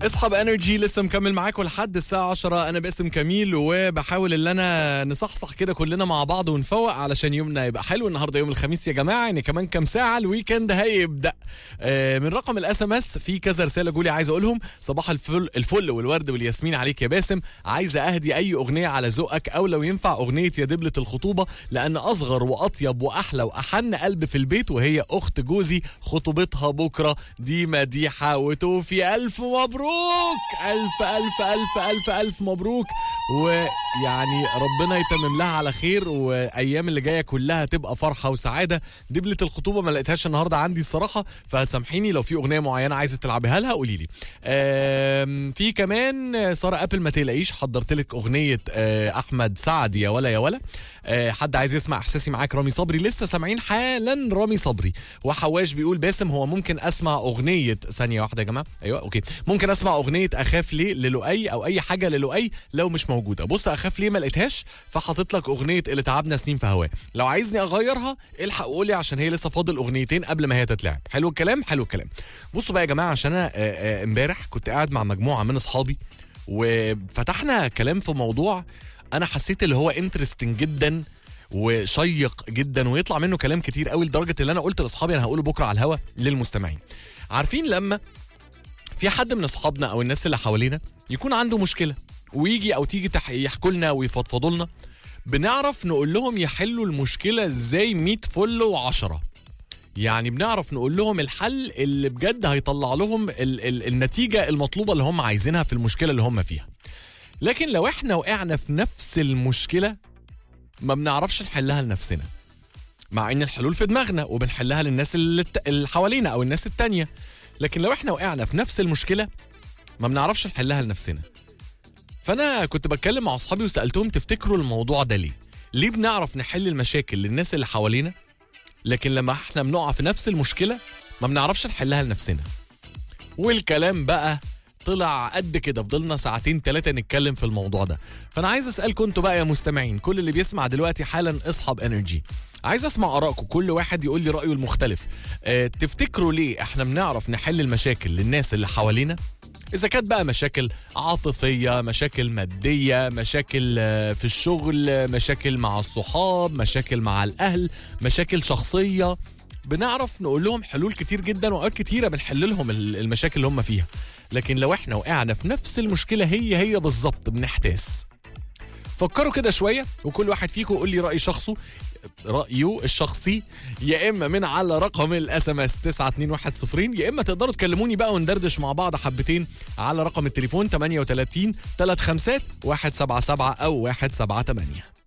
اصحاب انرجي لسه مكمل معاكم لحد الساعة 10 انا باسم كميل وبحاول ان انا نصحصح كده كلنا مع بعض ونفوق علشان يومنا يبقى حلو النهارده يوم الخميس يا جماعة يعني كمان كام ساعة الويكند هيبدأ آه من رقم الاس ام اس في كذا رسالة جولي عايز اقولهم صباح الفل الفل والورد والياسمين عليك يا باسم عايزة اهدي اي اغنية على ذوقك او لو ينفع اغنية يا دبلة الخطوبة لان اصغر واطيب واحلى واحن قلب في البيت وهي اخت جوزي خطوبتها بكرة دي مديحة وتوفي الف مبروك الف الف الف الف الف مبروك ويعني ربنا يتمم لها على خير وايام اللي جايه كلها تبقى فرحه وسعاده دبله الخطوبه ما لقيتهاش النهارده عندي الصراحه فسامحيني لو في اغنيه معينه عايزه تلعبيها لها قولي لي آم، في كمان ساره ابل ما تقلقيش حضرت لك اغنيه آه، احمد سعد يا ولا يا ولا آه، حد عايز يسمع احساسي معاك رامي صبري لسه سامعين حالا رامي صبري وحواش بيقول باسم هو ممكن اسمع اغنيه ثانيه واحده يا جماعه ايوه اوكي ممكن اسمع اغنيه اخاف ليه للؤي او اي حاجه للؤي لو مش موجوده بص اخاف ليه ما لقيتهاش فحاطط لك اغنيه اللي تعبنا سنين في هواه لو عايزني اغيرها الحق قولي عشان هي لسه فاضل اغنيتين قبل ما هي تتلعب حلو الكلام حلو الكلام بصوا بقى يا جماعه عشان انا آه، آه، امبارح كنت قاعد مع مجموعه من اصحابي وفتحنا كلام في موضوع انا حسيت اللي هو انترستنج جدا وشيق جدا ويطلع منه كلام كتير قوي لدرجه اللي انا قلت لاصحابي انا هقوله بكره على الهوا للمستمعين عارفين لما في حد من اصحابنا او الناس اللي حوالينا يكون عنده مشكله ويجي او تيجي تح- يحكوا لنا ويفضفضوا لنا بنعرف نقول لهم يحلوا المشكله ازاي 100 فل و10 يعني بنعرف نقول لهم الحل اللي بجد هيطلع لهم ال ال النتيجه المطلوبه اللي هم عايزينها في المشكله اللي هم فيها لكن لو احنا وقعنا في نفس المشكله ما بنعرفش نحلها لنفسنا مع ان الحلول في دماغنا وبنحلها للناس اللي, الت- اللي حوالينا او الناس التانية لكن لو احنا وقعنا في نفس المشكله ما بنعرفش نحلها لنفسنا فانا كنت بتكلم مع اصحابي وسالتهم تفتكروا الموضوع ده ليه ليه بنعرف نحل المشاكل للناس اللي حوالينا لكن لما احنا بنقع في نفس المشكله ما بنعرفش نحلها لنفسنا والكلام بقى طلع قد كده فضلنا ساعتين ثلاثة نتكلم في الموضوع ده فأنا عايز أسألكم انتوا بقى يا مستمعين كل اللي بيسمع دلوقتي حالا اصحاب انرجي عايز اسمع ارائكم كل واحد يقول لي رايه المختلف أه تفتكروا ليه احنا بنعرف نحل المشاكل للناس اللي حوالينا اذا كانت بقى مشاكل عاطفيه مشاكل ماديه مشاكل آه، في الشغل آه، مشاكل مع الصحاب مشاكل مع الاهل مشاكل شخصيه بنعرف نقول لهم حلول كتير جدا واوقات كتيره بنحل لهم ال- المشاكل اللي هم فيها لكن لو احنا وقعنا في نفس المشكله هي هي بالظبط بنحتاس فكروا كده شويه وكل واحد فيكم يقول لي راي شخصه رايه الشخصي يا اما من على رقم الاس ام اس 92110 يا اما تقدروا تكلموني بقى وندردش مع بعض حبتين على رقم التليفون 38 3 خمسات 177 او 178